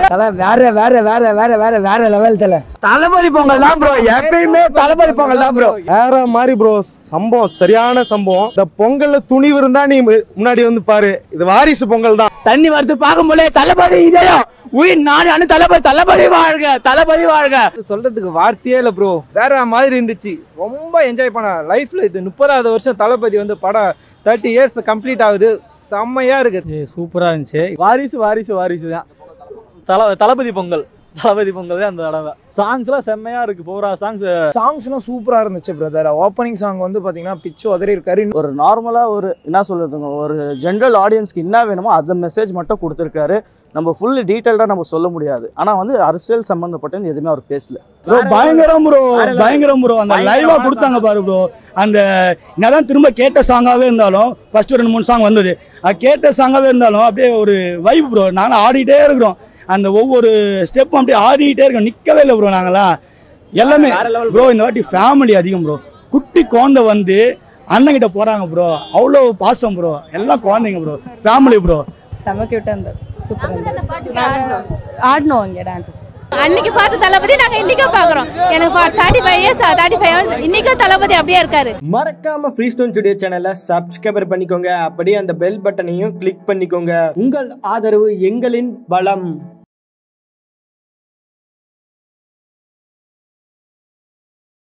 தல வேற வேற வேற வேற வேற வேற லெவல் தல தளபதி பொங்கல் தான் ப்ரோ எப்பயுமே தளபதி பொங்கல் தான் ப்ரோ வேற மாதிரி ப்ரோ சம்பவம் சரியான சம்பவம் இந்த பொங்கல்ல துணிவு இருந்தா நீ முன்னாடி வந்து பாரு இது வாரிசு பொங்கல் தான் தண்ணி வரது பார்க்கும்போது தளபதி இதயம் உயிர் நான் அனு தளபதி தளபதி வாழ்க தளபதி வாழ்க சொல்றதுக்கு வார்த்தையே இல்லை ப்ரோ வேற மாதிரி இருந்துச்சு ரொம்ப என்ஜாய் பண்ண லைஃப்ல இது முப்பதாவது வருஷம் தளபதி வந்து படம் தேர்ட்டி இயர்ஸ் கம்ப்ளீட் ஆகுது செம்மையா இருக்கு சூப்பராக இருந்துச்சு வாரிசு வாரிசு வாரிசு தான் தல தளபதி பொங்கல் தளபதி பொங்கல் தான் அந்த தடவை சாங்ஸ்லாம் செம்மையா இருக்கு போரா சாங்ஸ் சாங்ஸ்லாம் சூப்பரா இருந்துச்சு பிரதர் ஓப்பனிங் சாங் வந்து பாத்தீங்கன்னா பிச்சு உதறி இருக்காரு ஒரு நார்மலா ஒரு என்ன சொல்றதுங்க ஒரு ஜென்ரல் ஆடியன்ஸ்க்கு என்ன வேணுமோ அந்த மெசேஜ் மட்டும் கொடுத்துருக்காரு நம்ம ஃபுல் டீட்டெயில்டாக நம்ம சொல்ல முடியாது ஆனா வந்து அரசியல் சம்பந்தப்பட்டது எதுவுமே அவர் பேசல ப்ரோ பயங்கரம் ப்ரோ பயங்கரம் ப்ரோ அந்த லைவா கொடுத்தாங்க பாரு ப்ரோ அந்த என்னதான் திரும்ப கேட்ட சாங்காவே இருந்தாலும் ஃபர்ஸ்ட் ரெண்டு மூணு சாங் வந்தது அது கேட்ட சாங்காவே இருந்தாலும் அப்படியே ஒரு வைப் ப்ரோ நாங்களும் ஆடிட்டே இருக்கிறோம் அந்த ஒவ்வொரு ஸ்டெப்பும் அப்படியே ஆடிட்டே இருக்கோம் நிக்கவே இல்லை ப்ரோ நாங்களாம் எல்லாமே ப்ரோ இந்த வாட்டி ஃபேமிலி அதிகம் ப்ரோ குட்டி குழந்தை வந்து அண்ணன்கிட்ட போறாங்க ப்ரோ அவ்வளோ பாசம் ப்ரோ எல்லாம் குழந்தைங்க ப்ரோ ஃபேமிலி ப்ரோ செம்ம கியூட்டாக இருந்தது சூப்பராக இருந்தது ஆடணும் இங்கே டான்ஸஸ் அன்னைக்கு பார்த்த தளபதி நாங்க இன்னைக்கும் பாக்குறோம் எனக்கு thirty five years thirty five இன்னைக்கும் தளபதி அப்படியே இருக்காரு மறக்காம ஃப்ரீ ஸ்டோன் ஸ்டுடியோ சேனலை சப்ஸ்கிரைபர் பண்ணிக்கோங்க அப்படியே அந்த பெல் பட்டனையும் கிளிக் பண்ணிக்கோங்க உங்கள் ஆதரவு எங்களின் பலம்